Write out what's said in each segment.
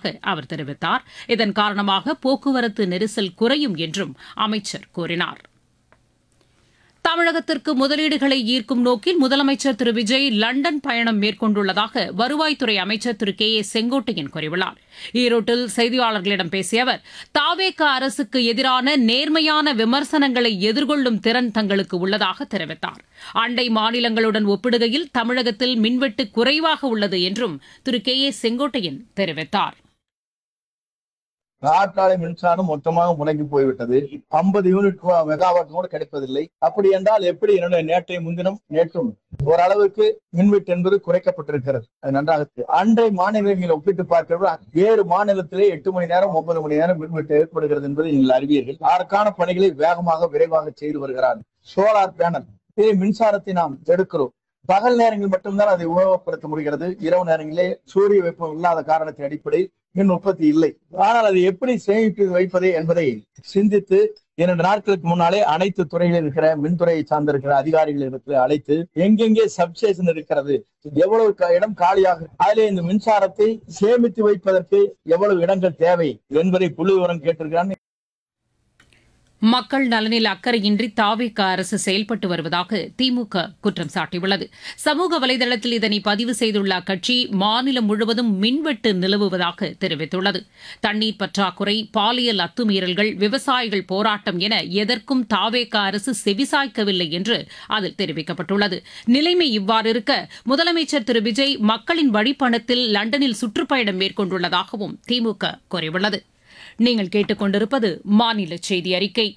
வருவதாக அவர் தெரிவித்தார் இதன் காரணமாக போக்குவரத்து நெரிசல் குறையும் என்றும் அமைச்சர் கூறினார் தமிழகத்திற்கு முதலீடுகளை ஈர்க்கும் நோக்கில் முதலமைச்சர் திரு விஜய் லண்டன் பயணம் மேற்கொண்டுள்ளதாக வருவாய்த்துறை அமைச்சர் திரு கே ஏ செங்கோட்டையன் கூறியுள்ளார் ஈரோட்டில் செய்தியாளர்களிடம் பேசிய அவர் தாவேக அரசுக்கு எதிரான நேர்மையான விமர்சனங்களை எதிர்கொள்ளும் திறன் தங்களுக்கு உள்ளதாக தெரிவித்தார் அண்டை மாநிலங்களுடன் ஒப்பிடுகையில் தமிழகத்தில் மின்வெட்டு குறைவாக உள்ளது என்றும் திரு கே ஏ செங்கோட்டையன் தெரிவித்தார் காற்றாலை மின்சாரம் மொத்தமாக முடங்கி போய்விட்டது ஐம்பது யூனிட் மெகாவாட் கூட கிடைப்பதில்லை அப்படி என்றால் எப்படி என்னுடைய நேற்றைய முன்தினம் நேற்றும் ஓரளவுக்கு மின்வெட்டு என்பது குறைக்கப்பட்டிருக்கிறது அது நன்றாக தெரியும். அண்டை மாநிலங்களை ஒப்பிட்டு பார்க்கிறப்ப வேறு மாநிலத்திலே எட்டு மணி நேரம் ஒன்பது மணி நேரம் மின்வெட்டு ஏற்படுகிறது என்பதை நீங்கள் அறிவீர்கள் அதற்கான பணிகளை வேகமாக விரைவாக செய்து வருகிறார் சோலார் பேனல் இதே மின்சாரத்தை நாம் எடுக்கிறோம் பகல் நேரங்களில் மட்டும்தான் அதை உபயோகப்படுத்த முடிகிறது இரவு நேரங்களிலே சூரிய வெப்பம் இல்லாத காரணத்தின் அடிப்படை மின் உற்பத்தி இல்லை ஆனால் அதை எப்படி சேமித்து வைப்பது என்பதை சிந்தித்து இரண்டு நாட்களுக்கு முன்னாலே அனைத்து துறைகளில் இருக்கிற மின்துறையை சார்ந்திருக்கிற அதிகாரிகள் இடத்துல அழைத்து எங்கெங்கே சப்ஸ்டேஷன் இருக்கிறது எவ்வளவு க- இடம் காலியாக இருக்கு, அதிலே இந்த மின்சாரத்தை சேமித்து வைப்பதற்கு எவ்வளவு இடங்கள் தேவை என்பதை புள்ளி விவரம் கேட்டிருக்கிறான் மக்கள் நலனில் அக்கறையின்றி தாவேக அரசு செயல்பட்டு வருவதாக திமுக குற்றம் சாட்டியுள்ளது சமூக வலைதளத்தில் இதனை பதிவு செய்துள்ள அக்கட்சி மாநிலம் முழுவதும் மின்வெட்டு நிலவுவதாக தெரிவித்துள்ளது தண்ணீர் பற்றாக்குறை பாலியல் அத்துமீறல்கள் விவசாயிகள் போராட்டம் என எதற்கும் தாவேக அரசு செவிசாய்க்கவில்லை என்று அதில் தெரிவிக்கப்பட்டுள்ளது நிலைமை இவ்வாறு இருக்க முதலமைச்சர் திரு விஜய் மக்களின் வழிப்பணத்தில் லண்டனில் சுற்றுப்பயணம் மேற்கொண்டுள்ளதாகவும் திமுக கூறியுள்ளது நீங்கள் கேட்டுக்கொண்டிருப்பது மாநில செய்தி அறிக்கை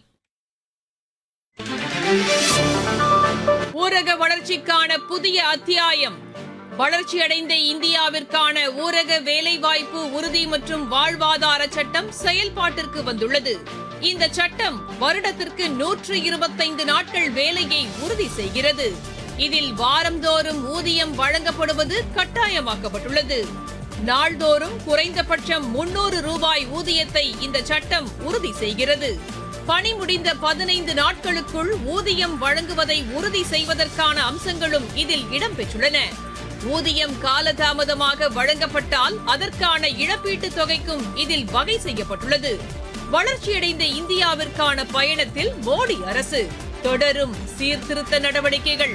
ஊரக வளர்ச்சிக்கான புதிய அத்தியாயம் வளர்ச்சியடைந்த இந்தியாவிற்கான ஊரக வேலைவாய்ப்பு உறுதி மற்றும் வாழ்வாதார சட்டம் செயல்பாட்டிற்கு வந்துள்ளது இந்த சட்டம் வருடத்திற்கு நூற்று இருபத்தைந்து நாட்கள் வேலையை உறுதி செய்கிறது இதில் வாரந்தோறும் ஊதியம் வழங்கப்படுவது கட்டாயமாக்கப்பட்டுள்ளது நாள்தோறும் குறைந்தபட்சம் முன்னூறு ரூபாய் ஊதியத்தை இந்த சட்டம் உறுதி செய்கிறது பணி முடிந்த பதினைந்து நாட்களுக்குள் ஊதியம் வழங்குவதை உறுதி செய்வதற்கான அம்சங்களும் இதில் இடம்பெற்றுள்ளன ஊதியம் காலதாமதமாக வழங்கப்பட்டால் அதற்கான இழப்பீட்டுத் தொகைக்கும் இதில் வகை செய்யப்பட்டுள்ளது வளர்ச்சியடைந்த இந்தியாவிற்கான பயணத்தில் மோடி அரசு தொடரும் சீர்திருத்த நடவடிக்கைகள்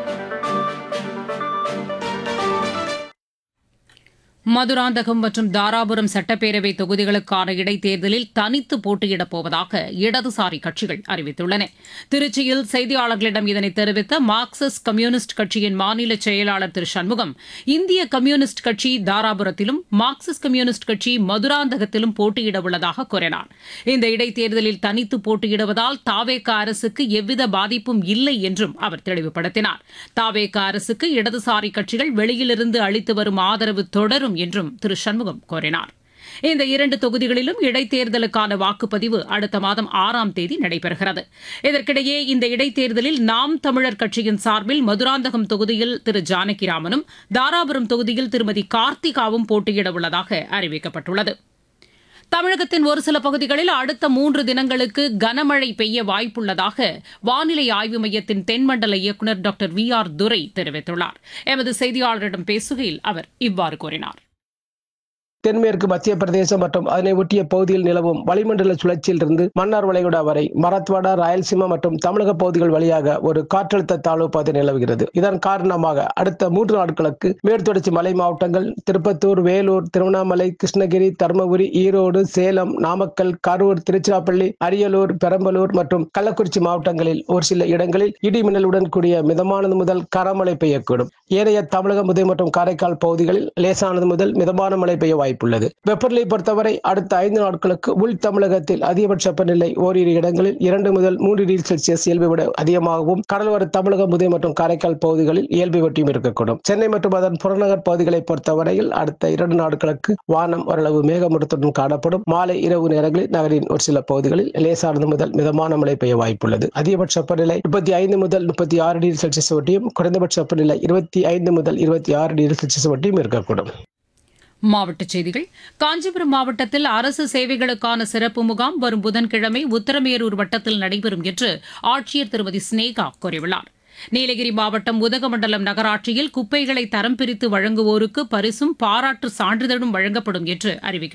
மதுராந்தகம் மற்றும் தாராபுரம் சட்டப்பேரவை தொகுதிகளுக்கான இடைத்தேர்தலில் தனித்து போட்டியிடப் போவதாக இடதுசாரி கட்சிகள் அறிவித்துள்ளன திருச்சியில் செய்தியாளர்களிடம் இதனை தெரிவித்த மார்க்சிஸ்ட் கம்யூனிஸ்ட் கட்சியின் மாநில செயலாளர் திரு சண்முகம் இந்திய கம்யூனிஸ்ட் கட்சி தாராபுரத்திலும் மார்க்சிஸ்ட் கம்யூனிஸ்ட் கட்சி மதுராந்தகத்திலும் போட்டியிட உள்ளதாக கூறினார் இந்த இடைத்தேர்தலில் தனித்து போட்டியிடுவதால் தாவேக அரசுக்கு எவ்வித பாதிப்பும் இல்லை என்றும் அவர் தெளிவுபடுத்தினார் தாவேக அரசுக்கு இடதுசாரி கட்சிகள் வெளியிலிருந்து அளித்து வரும் ஆதரவு தொடரும் என்றும் திரு சண்முகம் கூறினார் இந்த இரண்டு தொகுதிகளிலும் இடைத்தேர்தலுக்கான வாக்குப்பதிவு அடுத்த மாதம் ஆறாம் தேதி நடைபெறுகிறது இதற்கிடையே இந்த இடைத்தேர்தலில் நாம் தமிழர் கட்சியின் சார்பில் மதுராந்தகம் தொகுதியில் திரு ஜானகிராமனும் தாராபுரம் தொகுதியில் திருமதி கார்த்திகாவும் போட்டியிட உள்ளதாக அறிவிக்கப்பட்டுள்ளது தமிழகத்தின் ஒரு சில பகுதிகளில் அடுத்த மூன்று தினங்களுக்கு கனமழை பெய்ய வாய்ப்புள்ளதாக வானிலை ஆய்வு மையத்தின் தென்மண்டல இயக்குநர் டாக்டர் வி ஆர் துரை தெரிவித்துள்ளார் எமது செய்தியாளரிடம் பேசுகையில் அவர் இவ்வாறு கூறினார் தென்மேற்கு மத்திய பிரதேசம் மற்றும் அதனை ஒட்டிய பகுதியில் நிலவும் வளிமண்டல சுழற்சியிலிருந்து மன்னார் வளைகுடா வரை மராத்வாடா ராயல்சீமா மற்றும் தமிழக பகுதிகள் வழியாக ஒரு காற்றழுத்த தாழ்வு பாதை நிலவுகிறது இதன் காரணமாக அடுத்த மூன்று நாட்களுக்கு மேற்தொடர்ச்சி மலை மாவட்டங்கள் திருப்பத்தூர் வேலூர் திருவண்ணாமலை கிருஷ்ணகிரி தருமபுரி ஈரோடு சேலம் நாமக்கல் கரூர் திருச்சிராப்பள்ளி அரியலூர் பெரம்பலூர் மற்றும் கள்ளக்குறிச்சி மாவட்டங்களில் ஒரு சில இடங்களில் இடி மின்னலுடன் கூடிய மிதமானது முதல் கனமழை பெய்யக்கூடும் ஏனைய தமிழகம் முதல் மற்றும் காரைக்கால் பகுதிகளில் லேசானது முதல் மிதமான மழை பெய்ய வாய்ப்புள்ளது வெப்பநிலை பொறுத்தவரை அடுத்த ஐந்து நாட்களுக்கு உள் தமிழகத்தில் அதிகபட்ச வெப்பநிலை ஓரிரு இடங்களில் இரண்டு முதல் மூன்று டிகிரி செல்சியஸ் இயல்பை விட அதிகமாகவும் கடலோர தமிழகம் முதல் மற்றும் காரைக்கால் பகுதிகளில் இயல்பை வெட்டியும் இருக்கக்கூடும் சென்னை மற்றும் அதன் புறநகர் பகுதிகளை பொறுத்தவரையில் அடுத்த இரண்டு நாட்களுக்கு வானம் ஓரளவு மேகமூட்டத்துடன் காணப்படும் மாலை இரவு நேரங்களில் நகரின் ஒரு சில பகுதிகளில் லேசானது முதல் மிதமான மழை பெய்ய வாய்ப்புள்ளது அதிகபட்ச வெப்பநிலை முப்பத்தி ஐந்து முதல் முப்பத்தி ஆறு டிகிரி செல்சியஸ் ஒட்டியும் குறைந்தபட்ச வெப்பநிலை இருபத்தி ஐந்து முதல் இருபத்தி ஆறு டிகிரி செல்சியஸ் ஒட்டியும் இருக்கக்கூடும் மாவட்டச் செய்திகள் காஞ்சிபுரம் மாவட்டத்தில் அரசு சேவைகளுக்கான சிறப்பு முகாம் வரும் புதன்கிழமை உத்தரமேரூர் வட்டத்தில் நடைபெறும் என்று ஆட்சியர் திருமதி ஸ்னேகா கூறியுள்ளார் நீலகிரி மாவட்டம் உதகமண்டலம் நகராட்சியில் குப்பைகளை தரம் பிரித்து வழங்குவோருக்கு பரிசும் பாராட்டு சான்றிதழும் வழங்கப்படும் என்று அறிவிக்கப்பட்டுள்ளது